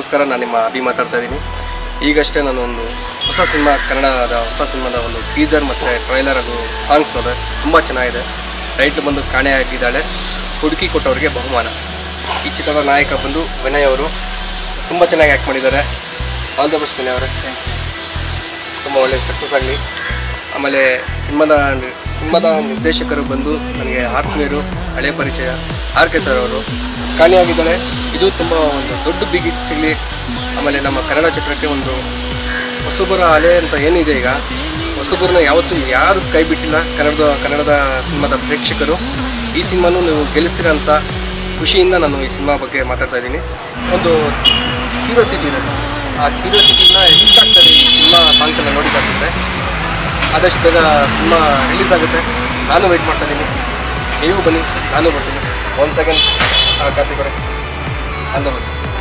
ನಮಸ್ಕಾರ ನಾನು ನಿಮ್ಮ ಅಭಿ ಮಾತಾಡ್ತಾ ಇದ್ದೀನಿ ಈಗಷ್ಟೇ ನಾನು ಒಂದು ಹೊಸ ಸಿನಿಮಾ ಕನ್ನಡದ ಹೊಸ ಸಿನಿಮಾದ ಒಂದು ಟೀಸರ್ ಮತ್ತು ಟ್ರೈಲರ್ ಹಾಗೂ ಸಾಂಗ್ಸ್ ನೋಡಿದೆ ತುಂಬ ಚೆನ್ನಾಗಿದೆ ಟೈಟ್ಲ್ ಬಂದು ಕಾಣೆಯಾಗಿದ್ದಾಳೆ ಹುಡುಕಿ ಕೊಟ್ಟವರಿಗೆ ಬಹುಮಾನ ಈ ಚಿತ್ರದ ನಾಯಕ ಬಂದು ವಿನಯ್ ಅವರು ತುಂಬ ಚೆನ್ನಾಗಿ ಆ್ಯಕ್ಟ್ ಮಾಡಿದ್ದಾರೆ ಆಲ್ ದ ಬೆಸ್ಟ್ ವಿನಯ್ ಅವರೇ ತುಂಬ ಒಳ್ಳೆ ಸಕ್ಸಸ್ ಆಗಲಿ ಆಮೇಲೆ ಸಿನಿಮಾದ ಸಿನಿಮಾದ ನಿರ್ದೇಶಕರು ಬಂದು ನನಗೆ ಆತ್ಮೀಯರು ಹಳೆ ಪರಿಚಯ ಆರ್ ಕೆ ಸರ್ ಅವರು ಕಾಣಿಯಾಗಿದ್ದಾಳೆ ಇದು ತುಂಬ ಒಂದು ದೊಡ್ಡ ಬಿಗ್ ಹಿಟ್ ಸಿಗಲಿ ಆಮೇಲೆ ನಮ್ಮ ಕನ್ನಡ ಚಿತ್ರಕ್ಕೆ ಒಂದು ಹೊಸಬರ ಅಲೆ ಅಂತ ಏನಿದೆ ಈಗ ಹೊಸಬರನ್ನ ಯಾವತ್ತೂ ಯಾರು ಕೈ ಬಿಟ್ಟಿಲ್ಲ ಕನ್ನಡದ ಕನ್ನಡದ ಸಿನಿಮಾದ ಪ್ರೇಕ್ಷಕರು ಈ ಸಿನಿಮಾನು ನೀವು ಗೆಲ್ಲಿಸ್ತೀರ ಅಂತ ಖುಷಿಯಿಂದ ನಾನು ಈ ಸಿನಿಮಾ ಬಗ್ಗೆ ಮಾತಾಡ್ತಾ ಇದ್ದೀನಿ ಒಂದು ಕ್ಯೂರಿಯಾಸಿಟಿ ಇದೆ ಆ ಕ್ಯೂರಿಯಾಸಿಟಿನ ಹೆಚ್ಚಾಗ್ತದೆ ಈ ಸಿನಿಮಾ ಸಾಂಗ್ಸ್ ಎಲ್ಲ ನೋಡಿದ್ದಾಗುತ್ತೆ ಆದಷ್ಟು ಬೇಗ ಸಿನಿಮಾ ರಿಲೀಸ್ ಆಗುತ್ತೆ ನಾನು ವೆಯ್ಟ್ ಮಾಡ್ತಾ ಇದ್ದೀನಿ ನೀವು ಬನ್ನಿ ನಾನು ಬರ್ತೀನಿ ಒಂದು ಸೆಕೆಂಡ್ ಕಾರ್ತಿಕ್ ಅವರೇ ಆಲ್ ದ ಬೆಸ್ಟ್